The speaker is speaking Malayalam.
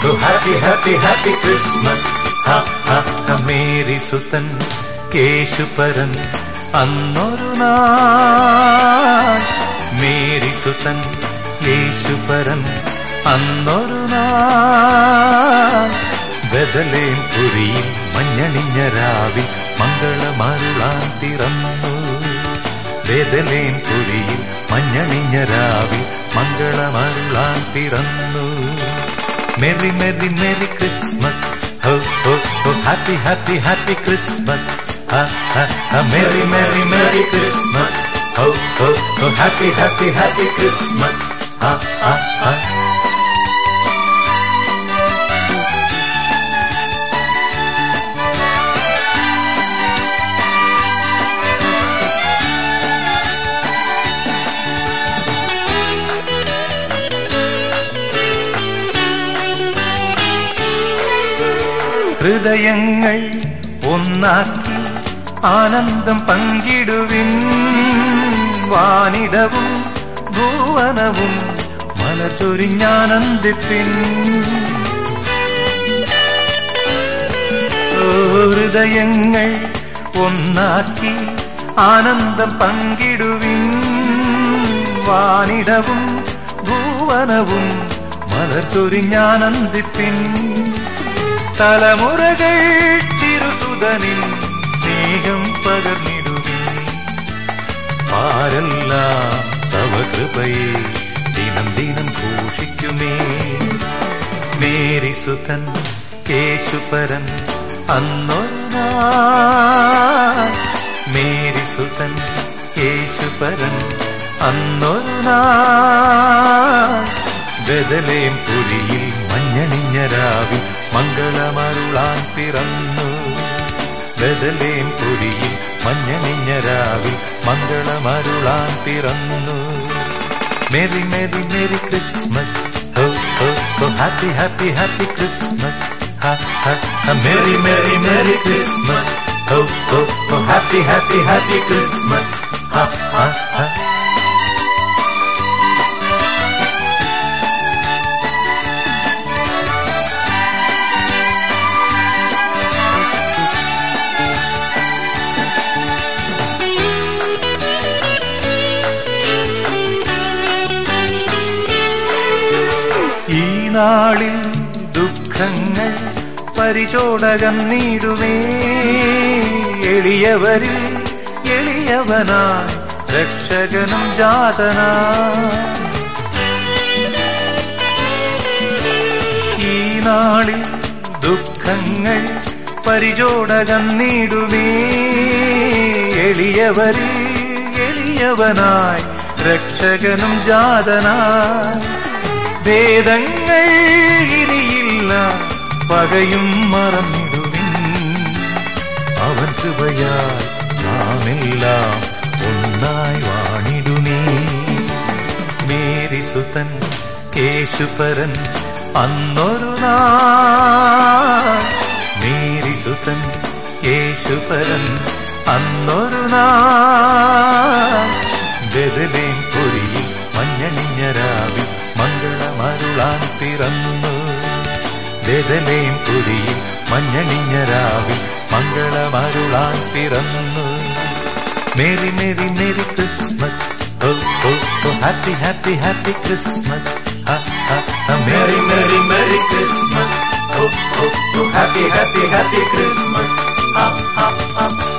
oh, happy, happy, happy Christmas. Ha, ha, ha, Mary സുതൻ കേശുപരൻ അന്നൊരു നാൾ മേരി സുതൻ യേശുപരൻ അന്നൊരു നാൾ ബദലേം പുരിയിൽ മഞ്ഞണിഞ്ഞ രാവിൽ മംഗളമരുളാൻ തിറന്നു ബദലേം പുരിയിൽ മഞ്ഞണിഞ്ഞ രാവിൽ മംഗളമരുളാൻ തിറന്നു merry merry merry Christmas ho ho ho happy happy happy Christmas merry merry merry Christmas ho ho ho happy happy happy Christmas ആ ആ ആ ഹൃദയങ്ങൾ ഒന്നാക്കി ആനന്ദം പങ്കിടുവിൻ വാനിടവും ഭുവനവും മലചൊരിഞ്ഞാനന്ദിപ്പിൻ ഓ, ഹൃദയങ്ങൾ ഒന്നാക്കി ആനന്ദം പങ്കിടുവിൻ വാനിടവും ഭുവനവും മലർച്ചൊരിഞ്ഞാനന്ദിപ്പിൻ തലമുറകൾ തിരുസുതനിൽ സ്നേഹം പകർന്നിടുവിൻ ആരെല്ലാം തവ കൃപയെ ദിനം ദിനം ഘോഷിക്കുമേ മേരി സുതൻ കേശുപരൻ അന്നൊരു നാൾ മേരി സുതൻ കേശുപരൻ അന്നൊരു നാൾ ബദലേം പുരിയിൽ മഞ്ഞണിഞ്ഞ രാവിൽ മംഗളമരുളാൻ പിറന്നു ബദലേം പുരിയിൽ മഞ്ഞണിഞ്ഞ രാവിൽ മംഗളമരുളാൻ പിറന്നു merry merry merry Christmas ho ho ho happy happy happy Christmas merry merry merry Christmas ho ho ho happy happy happy Christmas ha ha ha ഈ നാളിൽ ദുഃഖങ്ങൾ പരിചോടകന്നിടുമേ എളിയവരിൽ എളിയവനായി രക്ഷകനും ജാതനാ ഈ നാളിൽ ദുഃഖങ്ങൾ പരിചോടകന്നിടുമേ എളിയവരിൽ എളിയവനായി രക്ഷകനും ജാതനായി വേദങ്ങൾ ഇനിയില്ല പകയും മറന്നിടുവിൻ അവൻ കൃപയാൽ നാമെല്ലാം ഒന്നായി വാണിടുമേ മേരി സുതൻ കേശുപരൻ അന്നൊരു നാൾ മേരി സുതൻ കേശുപരൻ അന്നൊരു നാൾ ബദലേം പൊരിയിൽ മഞ്ഞണിഞ്ഞ രാവിൽ മംഗളമരുളാൻ പിറന്നു ബദലേം പുരിയിൽ മഞ്ഞണിഞ്ഞ രാവിൽ മംഗളമരുളാൻ പിറന്നു merry merry merry Christmas oh oh oh happy happy happy Christmas merry merry merry Christmas oh oh oh happy happy happy Christmas